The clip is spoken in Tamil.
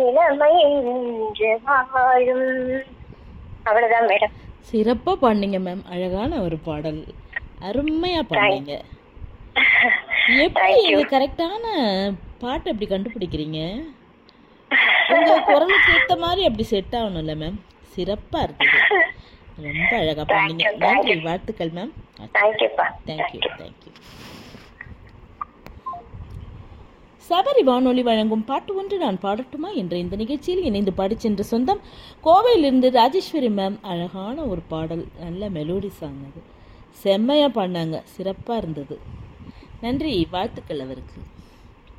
இளமை என்று வாழும் அவ்வளவுதான் மேடம் சிறப்பா பாடினீங்க மேம் அழகான ஒரு பாடல் அருமையா பாடினீங்க எப்படி இது கரெக்டான பாட்டு எப்படி கண்டுபிடிக்கிறீங்க உங்க குரலுக்கு ஏத்த மாதிரி அப்படி செட் ஆகணும்ல மேம் சிறப்பா இருக்குது ரொம்ப அழகா பாடினீங்க நன்றி வாழ்த்துக்கள் மேம் தேங்க்யூப்பா தேங்க்யூ தேங்க்யூ சபரி வானொலி வழங்கும் பாட்டு ஒன்று நான் பாடட்டுமா என்ற இந்த நிகழ்ச்சியில் இணைந்து பாடிச்சென்ற சொந்தம் கோவையிலிருந்து ராஜேஸ்வரி மேம் அழகான ஒரு பாடல் நல்ல மெலோடி சாங் அது செம்மையாக பாடினாங்க சிறப்பாக இருந்தது நன்றி வாழ்த்துக்கள் அவருக்கு